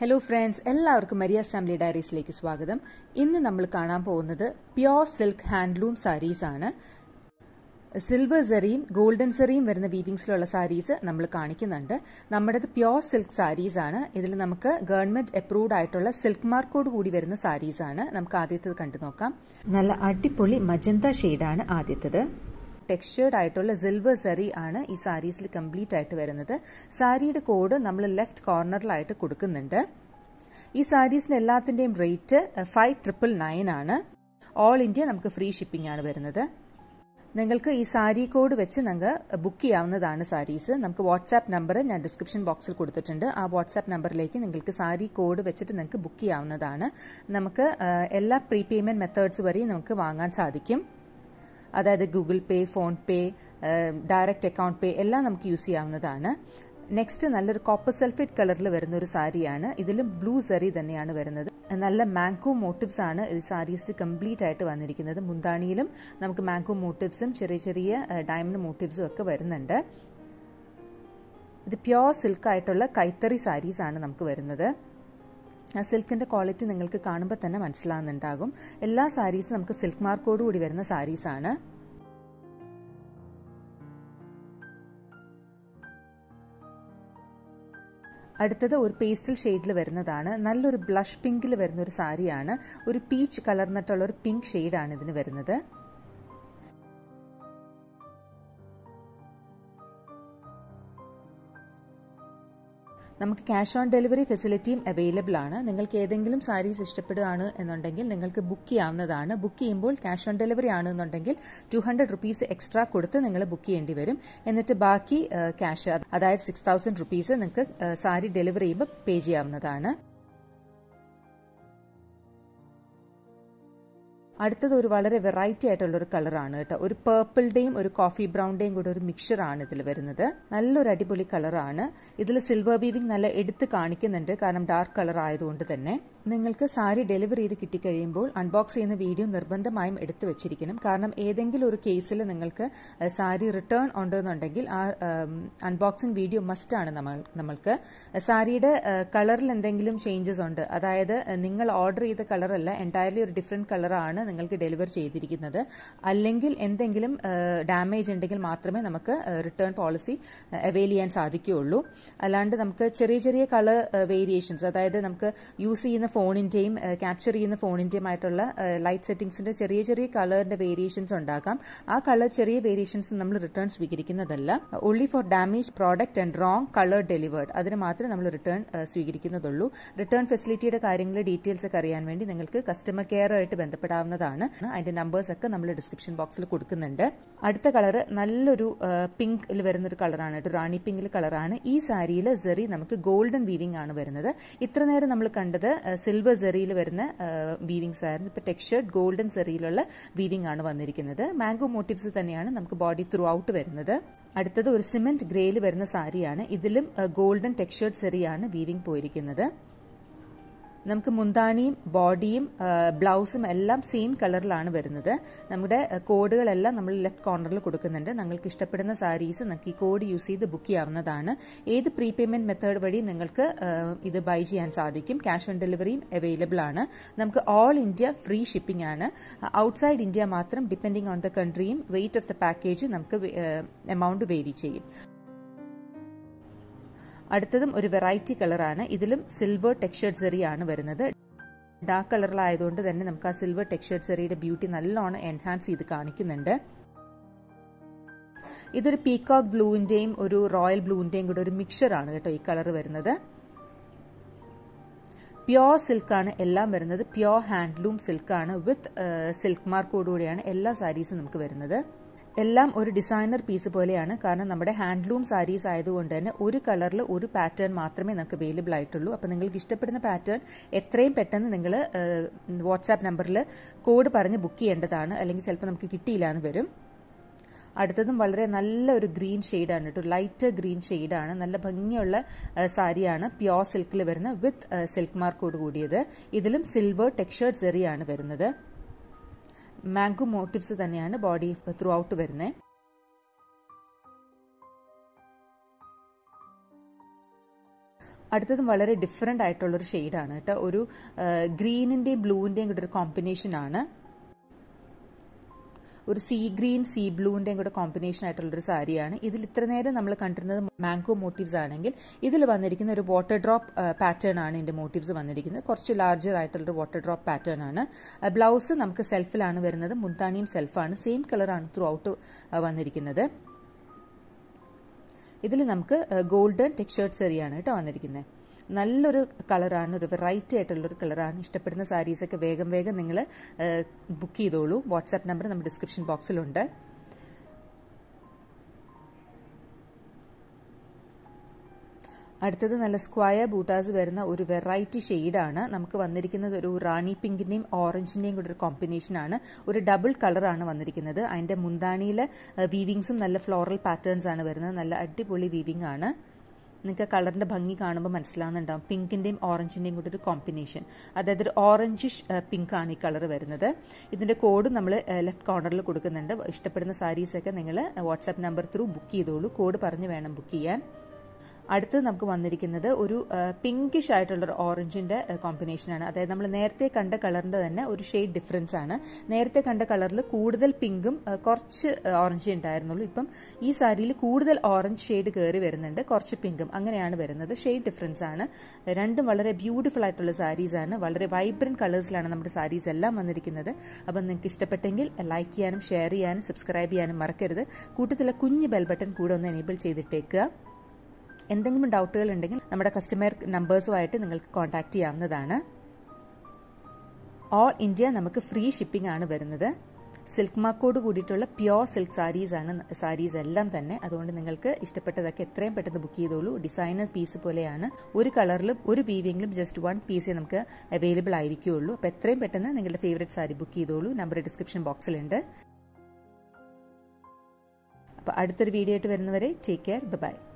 hello friends എല്ലാവർക്കും Maria's family ഡയറീസിലേക്ക് സ്വാഗതം ഇന്ന് നമ്മൾ കാണാൻ പോകുന്നത് പ്യോർ സിൽക്ക് ഹാൻഡ്ലൂം സാരീസ് ആണ് സിൽവർ സെറിയും ഗോൾഡൻ സെറിയും വരുന്ന വീവിങ്സിലുള്ള സാരീസ് നമ്മൾ കാണിക്കുന്നുണ്ട് നമ്മുടേത് പ്യോർ സിൽക്ക് സാരീസ് ആണ് ഇതിൽ നമുക്ക് ഗവൺമെന്റ് അപ്രൂവ്ഡ് ആയിട്ടുള്ള സിൽക്ക് മാർക്കോട് കൂടി വരുന്ന സാരീസ് ആണ് നമുക്ക് ആദ്യത്തേത് കണ്ടു നോക്കാം നല്ല അടിപൊളി മജന്ത ഷെയ്ഡാണ് ആദ്യത്തേത് ടെക്സ്ചേർഡ് ആയിട്ടുള്ള സിൽവർ സറി ആണ് ഈ സാരീസിൽ കംപ്ലീറ്റ് ആയിട്ട് വരുന്നത് സാരിയുടെ കോഡ് നമ്മൾ ലെഫ്റ്റ് കോർണറിലായിട്ട് കൊടുക്കുന്നുണ്ട് ഈ സാരീസിന് എല്ലാത്തിൻ്റെയും റേറ്റ് ഫൈവ് ട്രിപ്പിൾ നയൻ ആണ് ഓൾ ഇന്ത്യ നമുക്ക് ഫ്രീ ഷിപ്പിംഗ് ആണ് വരുന്നത് നിങ്ങൾക്ക് ഈ സാരി കോഡ് വെച്ച് നിങ്ങൾക്ക് ബുക്ക് ചെയ്യാവുന്നതാണ് സാരീസ് നമുക്ക് വാട്സാപ്പ് നമ്പർ ഞാൻ ഡിസ്ക്രിപ്ഷൻ ബോക്സിൽ കൊടുത്തിട്ടുണ്ട് ആ വാട്സാപ്പ് നമ്പറിലേക്ക് നിങ്ങൾക്ക് സാരി കോഡ് വെച്ചിട്ട് നിങ്ങൾക്ക് ബുക്ക് ചെയ്യാവുന്നതാണ് നമുക്ക് എല്ലാ പ്രീ പേയ്മെൻറ്റ് മെത്തേഡ്സ് വരെയും നമുക്ക് വാങ്ങാൻ സാധിക്കും അതായത് Google Pay PhonePe direct account pay എല്ലാം നമുക്ക് യൂസ് ചെയ്യാവുന്നതാണ് നെക്സ്റ്റ് നല്ലൊരു കോപ്പർ സൾഫേറ്റ് കളറിൽ വരുന്ന ഒരു സാരിയാണ് ഇതിലും ബ്ലൂ സറി തന്നെയാണ് വരുന്നത് നല്ല മാങ്കോ മോട്ടീവ്സ് ആണ് ഈ സാരീസിൽ കംപ്ലീറ്റ് ആയിട്ട് വന്നിരിക്കുന്നത് മുന്താണിയിലും നമുക്ക് മാങ്കോ മോട്ടീവ്സും ചെറിയ ചെറിയ ഡയമണ്ട് മോട്ടീവ്സും ഒക്കെ വരുന്നുണ്ട് ഇത് പ്യോർ സിൽക്ക് ആയിട്ടുള്ള കൈത്തറി സാരീസ് ആണ് നമുക്ക് വരുന്നത് ആ സിൽക്കിൻ്റെ ക്വാളിറ്റി നിങ്ങൾക്ക് കാണുമ്പോൾ തന്നെ മനസ്സിലാകുന്നുണ്ടാകും എല്ലാ സാരീസും നമുക്ക് സിൽക്ക് മാർക്കോട് കൂടി വരുന്ന സാരീസാണ് അടുത്തത് ഒരു പേസ്റ്റൽ ഷെയ്ഡിൽ വരുന്നതാണ് നല്ലൊരു ബ്ലഷ് പിങ്കിൽ വരുന്ന ഒരു സാരിയാണ് ഒരു പീച്ച് കളർന്നിട്ടുള്ള ഒരു പിങ്ക് ഷെയ്ഡാണ് ഇതിന് വരുന്നത് നമുക്ക് ക്യാഷ് ഓൺ ഡെലിവറി ഫെസിലിറ്റിയും അവൈലബിൾ ആണ് നിങ്ങൾക്ക് ഏതെങ്കിലും സാരീസ് ഇഷ്ടപ്പെടുകയാണ് എന്നുണ്ടെങ്കിൽ നിങ്ങൾക്ക് ബുക്ക് ചെയ്യാവുന്നതാണ് ബുക്ക് ചെയ്യുമ്പോൾ ക്യാഷ് ഓൺ ഡെലിവറി ആണെന്നുണ്ടെങ്കിൽ ടു ഹൺഡ്രഡ് റുപ്പീസ് എക്സ്ട്രാ കൊടുത്ത് നിങ്ങൾ ബുക്ക് ചെയ്യേണ്ടി വരും എന്നിട്ട് ബാക്കി ക്യാഷ് അതായത് സിക്സ് തൗസൻഡ് റുപ്പീസ് നിങ്ങൾക്ക് സാരി ഡെലിവറി ചെയ്യുമ്പോൾ പേ ചെയ്യാവുന്നതാണ് അടുത്തത് ഒരു വളരെ വെറൈറ്റി ആയിട്ടുള്ള ഒരു കളറാണ് കേട്ടോ ഒരു പേർപ്പിളുടെയും ഒരു കോഫി ബ്രൗണിന്റെയും കൂടെ ഒരു മിക്സർ ആണ് ഇതിൽ വരുന്നത് നല്ലൊരു അടിപൊളി കളറാണ് ഇതിൽ സിൽവർ വീവിംഗ് നല്ല എടുത്ത് കാണിക്കുന്നുണ്ട് കാരണം ഡാർക്ക് കളർ ആയതുകൊണ്ട് തന്നെ നിങ്ങൾക്ക് സാരി ഡെലിവറി ചെയ്ത് കിട്ടിക്കഴിയുമ്പോൾ അൺബോക്സ് ചെയ്യുന്ന വീഡിയോ നിർബന്ധമായും എടുത്തു വെച്ചിരിക്കണം കാരണം ഏതെങ്കിലും ഒരു കേസിൽ നിങ്ങൾക്ക് സാരി റിട്ടേൺ ഉണ്ടെന്നുണ്ടെങ്കിൽ ആ അൺബോക്സിംഗ് വീഡിയോ മസ്റ്റ് ആണ് നമ്മൾ നമ്മൾക്ക് സാരിയുടെ കളറിൽ എന്തെങ്കിലും ചേഞ്ചസ് ഉണ്ട് അതായത് നിങ്ങൾ ഓർഡർ ചെയ്ത കളറല്ല എൻറ്റയർലി ഒരു ഡിഫറെൻറ്റ് കളറാണ് നിങ്ങൾക്ക് ഡെലിവർ ചെയ്തിരിക്കുന്നത് അല്ലെങ്കിൽ എന്തെങ്കിലും ഡാമേജ് ഉണ്ടെങ്കിൽ മാത്രമേ നമുക്ക് റിട്ടേൺ പോളിസി അവൈൽ ചെയ്യാൻ സാധിക്കുകയുള്ളൂ അല്ലാണ്ട് നമുക്ക് ചെറിയ ചെറിയ കളർ വേരിയേഷൻസ് അതായത് നമുക്ക് യൂസ് ചെയ്യുന്ന ഫോണിൻ്റെയും ക്യാപ്ചർ ചെയ്യുന്ന ഫോണിൻ്റെയും ആയിട്ടുള്ള ലൈറ്റ് സെറ്റിംഗ്സിൻ്റെ ചെറിയ ചെറിയ കളറിൻ്റെ വേരിയേഷൻസ് ഉണ്ടാകാം ആ കളർ ചെറിയ വേരിയേഷൻസ് നമ്മൾ റിട്ടേൺ സ്വീകരിക്കുന്നതല്ല only for damage product and wrong colour delivered അതിന് മാത്രമേ നമ്മൾ റിട്ടേൺ സ്വീകരിക്കുന്നതുള്ളൂ റിട്ടേൺ ഫെസിലിറ്റിയുടെ കാര്യങ്ങൾ ഡീറ്റെയിൽസ് ഒക്കെ അറിയാൻ വേണ്ടി നിങ്ങൾക്ക് കസ്റ്റമർ കെയറുമായിട്ട് ബന്ധപ്പെടാവുന്നതാണ് അതിന്റെ നമ്പേഴ്സ് ഒക്കെ നമ്മൾ ഡിസ്ക്രിപ്ഷൻ ബോക്സിൽ കൊടുക്കുന്നുണ്ട് അടുത്ത കളർ നല്ലൊരു പിങ്കിൽ വരുന്ന ഒരു കളറാണ് കേട്ടോ റാണി പിങ്കിൽ കളറാണ് ഈ സാരിയിൽ സെറി നമുക്ക് ഗോൾഡൻ വീവിംഗ് ആണ് വരുന്നത് ഇത്ര നേരം നമ്മൾ കണ്ടത് സിൽവർ സെറിയിൽ വരുന്ന വീവിങ്സ് ആയിരുന്നു ഇപ്പൊ ടെക്സ്ചേർഡ് ഗോൾഡൻ സെറിയിലുള്ള വീവിംഗ് ആണ് വന്നിരിക്കുന്നത് മാംഗോ മോട്ടീവ്സ് തന്നെയാണ് നമുക്ക് ബോഡി ത്രൂ ഔട്ട് വരുന്നത് അടുത്തത് ഒരു സിമെന്റ് ഗ്രേയിൽ വരുന്ന സാരിയാണ് ഇതിലും ഗോൾഡൻ ടെക്സ്ചേർഡ് സെറിയാണ് വീവിംഗ് പോയിരിക്കുന്നത് നമുക്ക് മുന്താണിയും ബോഡിയും ബ്ലൗസും എല്ലാം സെയിം കളറിലാണ് വരുന്നത് നമ്മുടെ കോഡുകളെല്ലാം നമ്മൾ ലെഫ്റ്റ് കോർണറിൽ കൊടുക്കുന്നുണ്ട് നിങ്ങൾക്ക് ഇഷ്ടപ്പെടുന്ന സാരീസ് നിങ്ങൾക്ക് ഈ കോഡ് യൂസ് ചെയ്ത് ബുക്ക് ചെയ്യാവുന്നതാണ് ഏത് പ്രീ പേയ്മെന്റ് മെത്തേഡ് വഴി നിങ്ങൾക്ക് ഇത് ബൈ ചെയ്യാൻ സാധിക്കും ക്യാഷ് ഓൺ ഡെലിവറിയും അവൈലബിൾ ആണ് നമുക്ക് ഓൾ ഇന്ത്യ ഫ്രീ ഷിപ്പിംഗ് ആണ് ഔട്ട്സൈഡ് ഇന്ത്യ മാത്രം ഡിപ്പെൻഡിങ് ഓൺ ദ കൺട്രിയും വെയിറ്റ് ഓഫ് ദ പാക്കേജ് നമുക്ക് എമൗണ്ട് വേരി ചെയ്യും അടുത്തതും ഒരു വെറൈറ്റി കളറാണ് ഇതിലും സിൽവർ ടെക്സ്ചേർഡ് സെറിയാണ് വരുന്നത് ഡാർക്ക് കളറിലായതുകൊണ്ട് തന്നെ നമുക്ക് ആ സിൽവർ ടെക്സ്ചേർഡ് സെറിയുടെ ബ്യൂട്ടി നല്ലോണം എൻഹാൻസ് ചെയ്ത് കാണിക്കുന്നുണ്ട് ഇതൊരു പീകോക്ക് ബ്ലൂവിന്റെയും ഒരു റോയൽ ബ്ലൂവിന്റെയും കൂടെ ഒരു മിക്സർ ആണ് കേട്ടോ ഈ കളർ വരുന്നത് പ്യോർ സിൽക്കാണ് എല്ലാം വരുന്നത് പ്യോർ ഹാൻഡ്ലൂം സിൽക്കാണ് വിത്ത് സിൽക്ക് മാർക്കോടുകൂടിയാണ് എല്ലാ സാരീസും നമുക്ക് വരുന്നത് എല്ലാം ഒരു ഡിസൈനർ പീസ് പോലെയാണ് കാരണം നമ്മുടെ ഹാൻഡ്ലൂം സാരീസ് ആയതുകൊണ്ട് തന്നെ ഒരു കളറിൽ ഒരു പാറ്റേൺ മാത്രമേ നമുക്ക് അവൈലബിൾ ആയിട്ടുള്ളൂ അപ്പോൾ നിങ്ങൾക്ക് ഇഷ്ടപ്പെടുന്ന പാറ്റേൺ എത്രയും പെട്ടെന്ന് നിങ്ങൾ വാട്സാപ്പ് നമ്പറിൽ കോഡ് പറഞ്ഞ് ബുക്ക് ചെയ്യേണ്ടതാണ് അല്ലെങ്കിൽ ചിലപ്പോൾ നമുക്ക് കിട്ടിയില്ല എന്ന് വരും അടുത്തതും വളരെ നല്ല ഒരു ഗ്രീൻ ഷെയ്ഡാണ് കേട്ടോ ലൈറ്റ് ഗ്രീൻ ഷെയ്ഡാണ് നല്ല ഭംഗിയുള്ള സാരിയാണ് പ്യോർ സിൽക്കിൽ വരുന്ന വിത്ത് സിൽക്ക് മാർക്കോട് കൂടിയത് ഇതിലും സിൽവർ ടെക്സ്ചേർഡ് സെറിയാണ് വരുന്നത് മാംഗോ മോട്ടീവ്സ് തന്നെയാണ് ബോഡി ത്രൂ ഔട്ട് വരുന്നത് അടുത്തതും വളരെ ഡിഫറെൻ്റ് ആയിട്ടുള്ളൊരു ഷെയ്ഡാണ് കേട്ടോ ഒരു ഗ്രീനിൻ്റെയും ബ്ലൂവിൻ്റെയും കൂടെ ഒരു കോമ്പിനേഷനാണ് ഒരു സീ ഗ്രീൻ സീ ബ്ലൂവിൻ്റെയും കൂടെ കോമ്പിനേഷൻ ആയിട്ടുള്ളൊരു സാരിയാണ് ഇതിൽ ഇത്ര നേരം നമ്മൾ കണ്ടിരുന്നത് മാംഗോ മോട്ടീവ്സ് ആണെങ്കിൽ ഇതിൽ വന്നിരിക്കുന്ന ഒരു വാട്ടർ ഡ്രോപ്പ് പാറ്റേൺ ആണ് ഇതിൻ്റെ മോട്ടീവ്സ് വന്നിരിക്കുന്നത് കുറച്ച് ലാർജർ ആയിട്ടുള്ളൊരു വാട്ടർ ഡ്രോപ്പ് പാറ്റേൺ ആണ് ബ്ലൗസ് നമുക്ക് സെൽഫിലാണ് വരുന്നത് മുന്താണിയും സെൽഫാണ് സെയിം കളറാണ് ത്രൂ ഔട്ട് വന്നിരിക്കുന്നത് ഇതിൽ നമുക്ക് ഗോൾഡൻ ടെക്സ്ചേർഡ് സെറിയാണ് കേട്ടോ വന്നിരിക്കുന്നത് നല്ലൊരു കളറാണ് ഒരു വെറൈറ്റി ആയിട്ടുള്ളൊരു കളറാണ് ഇഷ്ടപ്പെടുന്ന സാരീസൊക്കെ വേഗം വേഗം നിങ്ങൾ ബുക്ക് ചെയ്തോളൂ വാട്സാപ്പ് നമ്പർ നമ്മുടെ ഡിസ്ക്രിപ്ഷൻ ബോക്സിലുണ്ട് അടുത്തത് നല്ല സ്ക്വയർ ബൂട്ടാസ് വരുന്ന ഒരു വെറൈറ്റി ഷെയ്ഡാണ് നമുക്ക് വന്നിരിക്കുന്നത് ഒരു റാണി പിങ്കിൻ്റെയും ഓറഞ്ചിൻ്റെയും കൂടെ ഒരു കോമ്പിനേഷനാണ് ഒരു ഡബിൾ കളറാണ് വന്നിരിക്കുന്നത് അതിൻ്റെ മുന്താണിയിലെ വീവിങ്സും നല്ല ഫ്ലോറൽ പാറ്റേൺസ് ആണ് വരുന്നത് നല്ല അടിപൊളി വീവിംഗ് ആണ് നിങ്ങൾക്ക് കളറിൻ്റെ ഭംഗി കാണുമ്പോൾ മനസ്സിലാവുന്നുണ്ടാവും പിങ്കിൻ്റെയും ഓറഞ്ചിൻ്റെയും കൂടി ഒരു കോമ്പിനേഷൻ അതായത് ഒരു ഓറഞ്ചിഷ് പിങ്ക് ആണ് ഈ കളർ വരുന്നത് ഇതിൻ്റെ കോഡ് നമ്മൾ ലെഫ്റ്റ് കോർണറിൽ കൊടുക്കുന്നുണ്ട് ഇഷ്ടപ്പെടുന്ന സാരീസൊക്കെ നിങ്ങൾ വാട്സാപ്പ് നമ്പർ ത്രൂ ബുക്ക് ചെയ്തോളൂ കോഡ് പറഞ്ഞ് വേണം ബുക്ക് ചെയ്യാൻ അടുത്തത് നമുക്ക് വന്നിരിക്കുന്നത് ഒരു പിങ്കിഷ് ആയിട്ടുള്ള ഒരു ഓറഞ്ചിന്റെ കോമ്പിനേഷനാണ് അതായത് നമ്മൾ നേരത്തെ കണ്ട കളറിന്റെ തന്നെ ഒരു ഷെയ്ഡ് ഡിഫറൻസ് ആണ് നേരത്തെ കണ്ട കളറിൽ കൂടുതൽ പിങ്കും കുറച്ച് ഓറഞ്ച് ഉണ്ടായിരുന്നുള്ളൂ ഇപ്പം ഈ സാരിയിൽ കൂടുതൽ ഓറഞ്ച് ഷെയ്ഡ് കയറി വരുന്നുണ്ട് കുറച്ച് പിങ്കും അങ്ങനെയാണ് വരുന്നത് ഷെയ്ഡ് ഡിഫറൻസ് ആണ് രണ്ടും വളരെ ബ്യൂട്ടിഫുൾ ആയിട്ടുള്ള സാരീസ് ആണ് വളരെ വൈബ്രന്റ് കളേഴ്സിലാണ് നമ്മുടെ സാരീസ് എല്ലാം വന്നിരിക്കുന്നത് അപ്പം നിങ്ങൾക്ക് ഇഷ്ടപ്പെട്ടെങ്കിൽ ലൈക്ക് ചെയ്യാനും ഷെയർ ചെയ്യാനും സബ്സ്ക്രൈബ് ചെയ്യാനും മറക്കരുത് കൂട്ടത്തിലെ കുഞ്ഞ് ബെൽ ബട്ടൺ കൂടെ ഒന്ന് എനേബിൾ ചെയ്തിട്ടേക്കുക എന്തെങ്കിലും ഡൗട്ടുകൾ ഉണ്ടെങ്കിൽ നമ്മുടെ കസ്റ്റമർ നമ്പേഴ്സുമായിട്ട് നിങ്ങൾക്ക് കോൺടാക്ട് ചെയ്യാവുന്നതാണ് ഓൾ ഇന്ത്യ നമുക്ക് ഫ്രീ ഷിപ്പിംഗ് ആണ് വരുന്നത് സിൽക്ക് മാർക്കോട് കൂടിയിട്ടുള്ള പ്യോർ സിൽക്ക് സാരീസ് ആണ് സാരീസ് എല്ലാം തന്നെ അതുകൊണ്ട് നിങ്ങൾക്ക് ഇഷ്ടപ്പെട്ടതൊക്കെ എത്രയും പെട്ടെന്ന് ബുക്ക് ചെയ്തോളൂ ഡിസൈനർ പീസ് പോലെയാണ് ഒരു കളറിലും ഒരു വീവിങ്ങിലും ജസ്റ്റ് വൺ പീസേ നമുക്ക് അവൈലബിൾ ആയിരിക്കുകയുള്ളൂ അപ്പോൾ എത്രയും പെട്ടെന്ന് നിങ്ങളുടെ ഫേവറേറ്റ് സാരി ബുക്ക് ചെയ്തോളൂ നമ്പർ ഡിസ്ക്രിപ്ഷൻ ബോക്സിലുണ്ട് അപ്പോൾ അടുത്തൊരു വീഡിയോ ആയിട്ട് വരുന്നവരെ ടേക്ക് കെയർ ബൈ